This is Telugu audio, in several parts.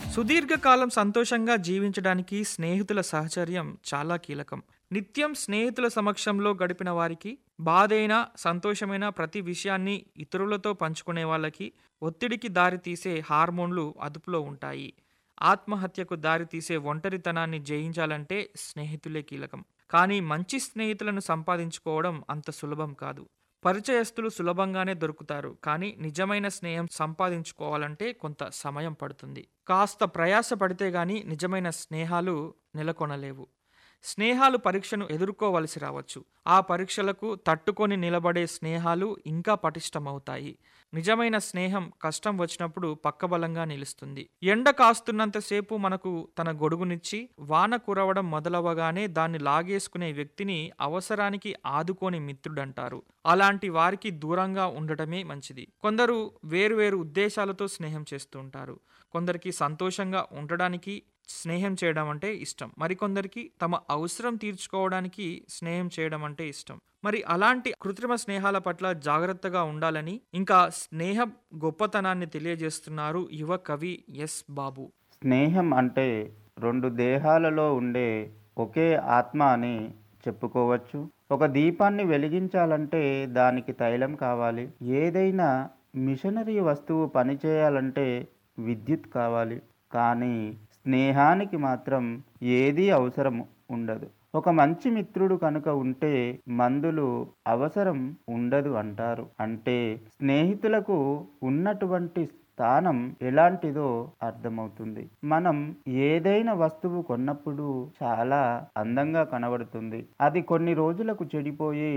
సుదీర్ఘకాలం సంతోషంగా జీవించడానికి స్నేహితుల సహచర్యం చాలా కీలకం నిత్యం స్నేహితుల సమక్షంలో గడిపిన వారికి బాధైన సంతోషమైన ప్రతి విషయాన్ని ఇతరులతో పంచుకునే వాళ్ళకి ఒత్తిడికి దారితీసే హార్మోన్లు అదుపులో ఉంటాయి ఆత్మహత్యకు దారితీసే ఒంటరితనాన్ని జయించాలంటే స్నేహితులే కీలకం కానీ మంచి స్నేహితులను సంపాదించుకోవడం అంత సులభం కాదు పరిచయస్తులు సులభంగానే దొరుకుతారు కానీ నిజమైన స్నేహం సంపాదించుకోవాలంటే కొంత సమయం పడుతుంది కాస్త ప్రయాస పడితే గాని నిజమైన స్నేహాలు నెలకొనలేవు స్నేహాలు పరీక్షను ఎదుర్కోవలసి రావచ్చు ఆ పరీక్షలకు తట్టుకొని నిలబడే స్నేహాలు ఇంకా పటిష్టమవుతాయి నిజమైన స్నేహం కష్టం వచ్చినప్పుడు పక్కబలంగా నిలుస్తుంది ఎండ కాస్తున్నంతసేపు మనకు తన గొడుగునిచ్చి వాన కురవడం మొదలవగానే దాన్ని లాగేసుకునే వ్యక్తిని అవసరానికి ఆదుకోని మిత్రుడంటారు అలాంటి వారికి దూరంగా ఉండటమే మంచిది కొందరు వేరువేరు ఉద్దేశాలతో స్నేహం చేస్తూ ఉంటారు కొందరికి సంతోషంగా ఉండడానికి స్నేహం చేయడం అంటే ఇష్టం మరికొందరికి తమ అవసరం తీర్చుకోవడానికి స్నేహం చేయడం అంటే ఇష్టం మరి అలాంటి కృత్రిమ స్నేహాల పట్ల జాగ్రత్తగా ఉండాలని ఇంకా స్నేహ గొప్పతనాన్ని తెలియజేస్తున్నారు యువ కవి ఎస్ బాబు స్నేహం అంటే రెండు దేహాలలో ఉండే ఒకే ఆత్మ అని చెప్పుకోవచ్చు ఒక దీపాన్ని వెలిగించాలంటే దానికి తైలం కావాలి ఏదైనా మిషనరీ వస్తువు పనిచేయాలంటే విద్యుత్ కావాలి కానీ స్నేహానికి మాత్రం ఏదీ అవసరం ఉండదు ఒక మంచి మిత్రుడు కనుక ఉంటే మందులు అవసరం ఉండదు అంటారు అంటే స్నేహితులకు ఉన్నటువంటి స్థానం ఎలాంటిదో అర్థమవుతుంది మనం ఏదైనా వస్తువు కొన్నప్పుడు చాలా అందంగా కనబడుతుంది అది కొన్ని రోజులకు చెడిపోయి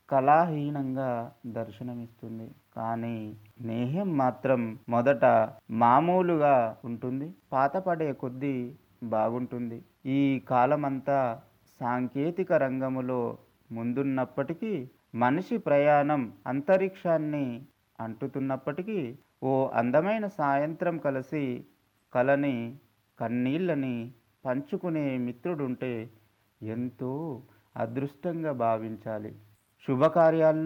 కళాహీనంగా దర్శనమిస్తుంది కానీ స్నేహం మాత్రం మొదట మామూలుగా ఉంటుంది పాతపడే కొద్దీ బాగుంటుంది ఈ కాలమంతా సాంకేతిక రంగములో ముందున్నప్పటికీ మనిషి ప్రయాణం అంతరిక్షాన్ని అంటుతున్నప్పటికీ ఓ అందమైన సాయంత్రం కలిసి కలని కన్నీళ్ళని పంచుకునే మిత్రుడుంటే ఎంతో అదృష్టంగా భావించాలి శుభకార్యాల్లో